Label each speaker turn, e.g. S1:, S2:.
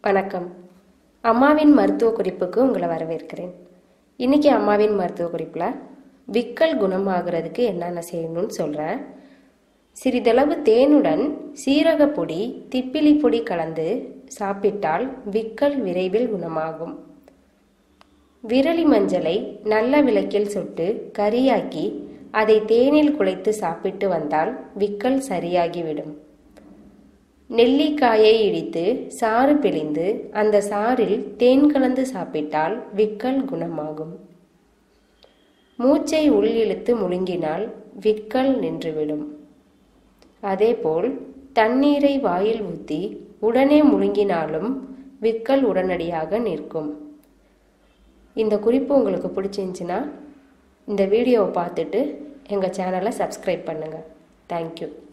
S1: வணக்கம் அம்மாவின் மருத்துவ குறிப்புக்கு உங்களை வரவேற்கிறேன் இன்னைக்கு அம்மாவின் மருத்துவ குறிப்பில் விக்கல் குணமாகிறதுக்கு என்னென்ன செய்யணும்னு சொல்கிறேன் சிறிதளவு தேனுடன் சீரகப் பொடி திப்பிலி பொடி கலந்து சாப்பிட்டால் விக்கல் விரைவில் குணமாகும் விரலி மஞ்சளை நல்ல விளக்கில் சுட்டு கரியாக்கி அதை தேனில் குழைத்து சாப்பிட்டு வந்தால் விக்கல் சரியாகிவிடும் நெல்லிக்காயை இடித்து சாறு பிழிந்து அந்த சாறில் தேன் கலந்து சாப்பிட்டால் விக்கல் குணமாகும் மூச்சை உள் இழுத்து முழுங்கினால் விக்கல் நின்றுவிடும் அதேபோல் தண்ணீரை வாயில் ஊற்றி உடனே முழுங்கினாலும் விக்கல் உடனடியாக நிற்கும் இந்த குறிப்பு உங்களுக்கு பிடிச்சிருந்துச்சின்னா இந்த வீடியோவை பார்த்துட்டு எங்கள் சேனலை சப்ஸ்கிரைப் பண்ணுங்கள் தேங்க்யூ